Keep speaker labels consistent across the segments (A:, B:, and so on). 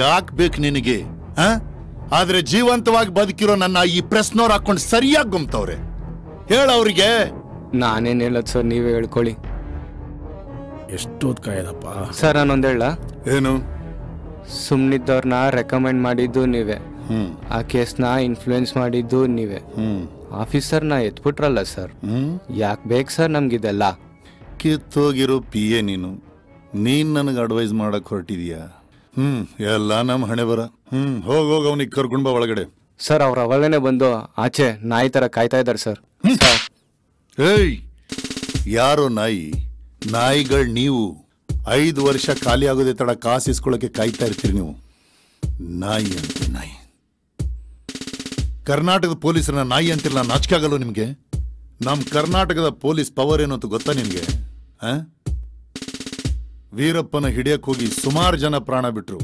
A: ಯಾಕ್ ಬೇಕು ನಿನಗೆ ಆ? ಆದ್ರೆ ಜೀವಂತವಾಗಿ ಬದುಕಿರೋ ನನ್ನ ಈ ಪ್ರೆಸ್ನವ್ರು ಹಾಕೊಂಡು ಸರಿಯಾಗಿ ಗುಮ್ತವ್ರೆ ಹೇಳ ಅವ್ರಿಗೆ
B: ನಾನೇನ್ ಹೇಳೋದು ಸರ್ ನೀವೇ ಹೇಳ್ಕೊಳ್ಳಿ
C: ಎಷ್ಟೊತ್ ಕಾಯದಪ್ಪ
B: ಸರ್ ನಾನೊಂದು ಹೇಳ
A: ಏನು
B: ಸುಮ್ಮನಿದ್ದವ್ರನ್ನ ರೆಕಮೆಂಡ್ ಮಾಡಿದ್ದು ನೀವೇ
A: ಹ್ಮ್
B: ಆ ಕೇಸ್ನ ಇನ್ಫ್ಲೂಯೆನ್ಸ್ ಮಾಡಿದ್ದು ನೀವೇ
A: ಹ್ಮ್
B: ಆಫೀಸರ್ನ ಎತ್ಬಿಟ್ರಲ್ಲ ಸರ್
A: ಹ್ಮ್
B: ಯಾಕೆ ಬೇಕು ಸರ್ ನಮ್ಗಿದೆಲ್ಲ
A: ಕಿತ್ತೋಗಿರೋ ಪಿ ಎ ನೀನು ನೀನ್ ನನಗೆ ಅಡ್ವೈಸ್ ಮಾಡಕ್ ಹೊರಟಿದೀಯಾ ಹ್ಮ್ ಎಲ್ಲ ನಮ್ಮ ಹಣೆ ಬರ ಹ್ಮ್ ಹೋಗ್ ಹೋಗ್ ಅವನಿಗೆ ಕರ್ಕೊಂಡ್ ಬಾ ಒಳಗಡೆ
B: ಸರ್ ಅವ್ರ ಅವಳೇನೆ ಬಂದು ಆಚೆ ನಾಯಿ ತರ ಕಾಯ್ತಾ ಇದ್ದಾರೆ ಸರ್ ಸರ್
A: ಏಯ್ ಯಾರೋ ನಾಯಿ ನಾಯಿಗಳು ನೀವು ಐದು ವರ್ಷ ಖಾಲಿ ಆಗೋದೇ ತಡ ಕಾಸು ಇಸ್ಕೊಳ್ಳೋಕೆ ಕಾಯ್ತಾ ಇರ್ತೀರಿ ನೀವು ನಾಯಿ ಅಂತ ನಾಯಿ ಕರ್ನಾಟಕದ ಪೊಲೀಸರನ್ನ ನಾಯಿ ಅಂತಿಲ್ಲ ನಾಚಿಕೆ ಆಗಲ್ಲ ನಿಮಗೆ ನಮ್ಮ ಕರ್ನಾಟಕದ ಪೊಲೀಸ್ ಪವರ್ ಏನು ಅಂತ ಗೊತ್ತಾ ನಿನಗೆ ವೀರಪ್ಪನ ಹಿಡಿಯಕ್ ಹೋಗಿ ಸುಮಾರು ಜನ ಪ್ರಾಣ ಬಿಟ್ರು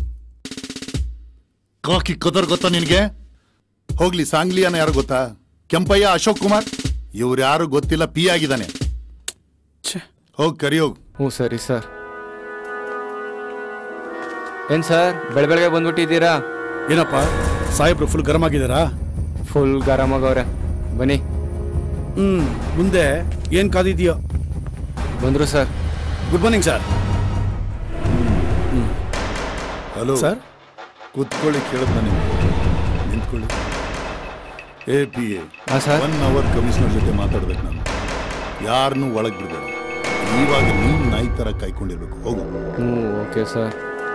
A: ಕಾಕಿ ಕದರ್ ಗೊತ್ತಾ ನಿನಗೆ ಹೋಗ್ಲಿ ಸಾಂಗ್ಲಿಯಾನ ಯಾರು ಗೊತ್ತಾ ಕೆಂಪಯ್ಯ ಅಶೋಕ್ ಕುಮಾರ್ ಇವ್ರು ಯಾರು ಗೊತ್ತಿಲ್ಲ ಪಿ ಆಗಿದ್ದಾನೆ ಹೋಗ್ ಕರಿ ಹೋಗ್
B: ಹ್ಞೂ ಸರಿ ಸರ್ ಏನ್ ಸರ್ ಬೆಳ ಬೆಳಗ್ಗೆ ಬಂದ್ಬಿಟ್ಟಿದ್ದೀರಾ
C: ಏನಪ್ಪ ಸಾಹೇಬ್ರು ಫುಲ್ ಗರಂ ಆಗಿದಾರಾ
B: ಫುಲ್ ಗರಮ್ ಆಗವ್ರೆ ಬನ್ನಿ
C: ಹ್ಮ್ ಮುಂದೆ ಏನ್ ಕಾದಿದ್ಯೋ
B: ಬಂದ್ರು sir
C: good morning sir
A: hello
C: sir
A: ಕೂತ್ಕೊಳ್ಳಿ ಕೇಳದ್ ನಿಮ್ಗೆ ನಿಂತ್ಕೊಳ್ಳಿ ಎ ಪಿ ಎ
B: ಹಾ ಸರ್
A: ಒನ್ ಅವರ್ ಕಮಿಷನರ್ ಜೊತೆ ಮಾತಾಡ್ಬೇಕು ನಾನು ಯಾರನ್ನೂ ಒಳಗ್ ಬಿಡ್ಬೇಡ ಇವಾಗ ನೀನ್ ನಾಯಿ ತರ ಕಾಯ್ಕೊಂಡಿರ್ಬೇಕು ಹೋಗು
B: ಹ್ಞೂ ಓಕೆ ಸರ್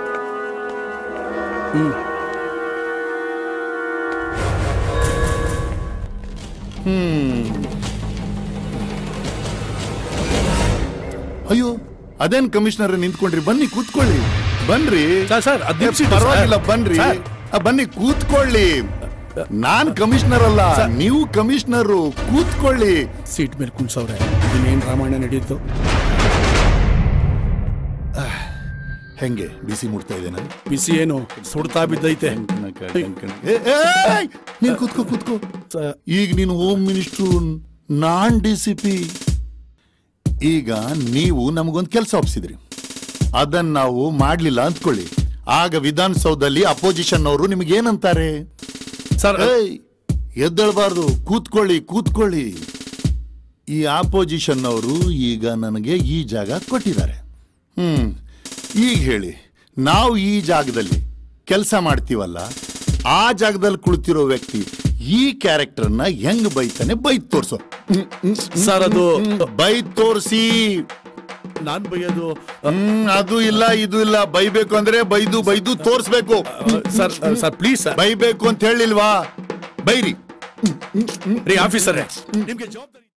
A: ಅಯ್ಯೋ ಅದೇನ್ ಕಮಿಷನರ್ ನಿಂತ್ಕೊಂಡ್ರಿ ಬನ್ನಿ ಕೂತ್ಕೊಳ್ಳಿ ಬನ್ರಿ
C: ಸರ್, ಸರ್, ಅದ್
A: ಏ,
C: ನಿಲ್ಸಿ,
A: ಪರವಾಗಿಲ್ಲ
C: ಸರ್.
A: ಬನ್ರಿ
C: ಸರ್.
A: ಆ, ಬನ್ನಿ ಕೂತ್ಕೊಳ್ಳಿ ನಾನ್ ಕಮಿಷನರ್ ಅಲ್ಲ ನೀವು ಕಮಿಷನರು ಕೂತ್ಕೊಳ್ಳಿ
C: ಸೀಟ್ ಮೇಲೆ ಕುಣ್ಸವ್ರೆ ಇನ್ನೇನ್ ರಾಮಾಯಣ ನಡೆಯಿತು
A: ಹೆಂಗೆ ಬಿಸಿ ಮುಟ್ತಾ ಇದ್ದೇನೆ
C: ಬಿಸಿ ಏನು ಸುಡ್ತಾ ಬಿದ್ದೈತೆ
A: ನೀನ್ ಕೂತ್ಕೋ ಕೂತ್ಕೋ
C: ಸ-
A: ಈಗ ನೀನು ಹೋಮ್ ಮಿನಿಸ್ಟ್ರು ನಾನ್ ಡಿ ಸಿ ಪಿ ಈಗ ನೀವು ನಮಗೊಂದು ಕೆಲಸ ಒಪ್ಸಿದ್ರಿ ಅದನ್ನ ನಾವು ಮಾಡ್ಲಿಲ್ಲ ಅಂದ್ಕೊಳ್ಳಿ ಆಗ ವಿಧಾನಸೌಧದಲ್ಲಿ ಅಪೋಸಿಷನ್ ಅವರು ನಿಮ್ಗೆ ಏನಂತಾರೆ
C: ಸರ್
A: ಏಯ್ ಎದ್ದೇಳಬಾರ್ದು ಕೂತ್ಕೊಳ್ಳಿ ಕೂತ್ಕೊಳ್ಳಿ ಈ ಆಪೋಸಿಷನ್ ಅವರು ಈಗ ನನಗೆ ಈ ಜಾಗ ಕೊಟ್ಟಿದ್ದಾರೆ ಹ್ಮ್ ಈಗ ಹೇಳಿ ನಾವು ಈ ಜಾಗದಲ್ಲಿ ಕೆಲಸ ಮಾಡ್ತೀವಲ್ಲ ಆ ಜಾಗದಲ್ಲಿ ಕುಳಿತಿರೋ ವ್ಯಕ್ತಿ ಈ ಕ್ಯಾರೆಕ್ಟರ್ನ ಹೆಂಗ್ ಬೈತಾನೆ ಬೈದ್ ತೋರ್ಸೋ ಹ್ಮ್, ಹ್ಮ್,
C: ಸರ್ ಅದು
A: ಬೈದ್ ತೋರ್ಸಿ
C: ನಾನ್ ಬೈಯೋದು
A: ಹ್ಮ್ ಅದು ಇಲ್ಲ ಇದು ಇಲ್ಲ ಬೈಬೇಕು ಅಂದ್ರೆ ಬೈದು ಬೈದು ತೋರ್ಸ್ಬೇಕು
C: ಸರ್ ಸರ್ ಪ್ಲೀಸ್ ಸರ್
A: ಬೈಬೇಕು ಅಂತ ಹೇಳಿಲ್ವಾ ಬೈರಿ
C: ರೀ ಆಫೀಸರೇ ನಿಮ್ಗೆ ಜವಾಬ್ದಾರಿ